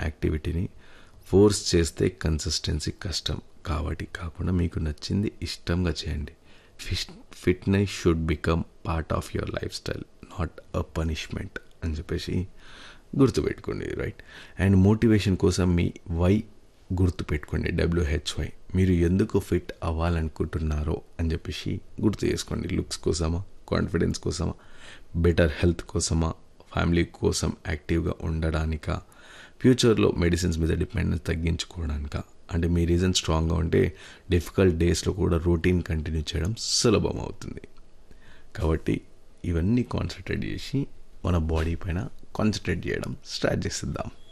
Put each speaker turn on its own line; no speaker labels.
యాక్టివిటీని force చేస్తే consistency కష్టం కాబట్టి కాకుండా మీకు నచ్చింది ఇష్టంగా చేయండి fish fitness should become part of your lifestyle not a punishment అని చెప్పేసి గుర్తుపెట్టుకోండి రైట్ అండ్ మోటివేషన్ కోసం మీ వై గుర్తుపెట్టుకోండి డబ్ల్యూహెచ్వై మీరు ఎందుకు ఫిట్ అవ్వాలనుకుంటున్నారో అని చెప్పేసి గుర్తు చేసుకోండి లుక్స్ కోసమా కాన్ఫిడెన్స్ కోసమా బెటర్ హెల్త్ కోసమా ఫ్యామిలీ కోసం యాక్టివ్గా ఉండడానిక ఫ్యూచర్లో మెడిసిన్స్ మీద డిపెండెన్స్ తగ్గించుకోవడానిక అంటే మీ రీజన్ స్ట్రాంగ్గా ఉంటే డిఫికల్ట్ డేస్లో కూడా రొటీన్ కంటిన్యూ చేయడం సులభం అవుతుంది కాబట్టి ఇవన్నీ కాన్సన్ట్రేట్ చేసి మన బాడీ పైన కాన్సన్ట్రేట్ చేయడం స్టార్ట్ చేసేద్దాం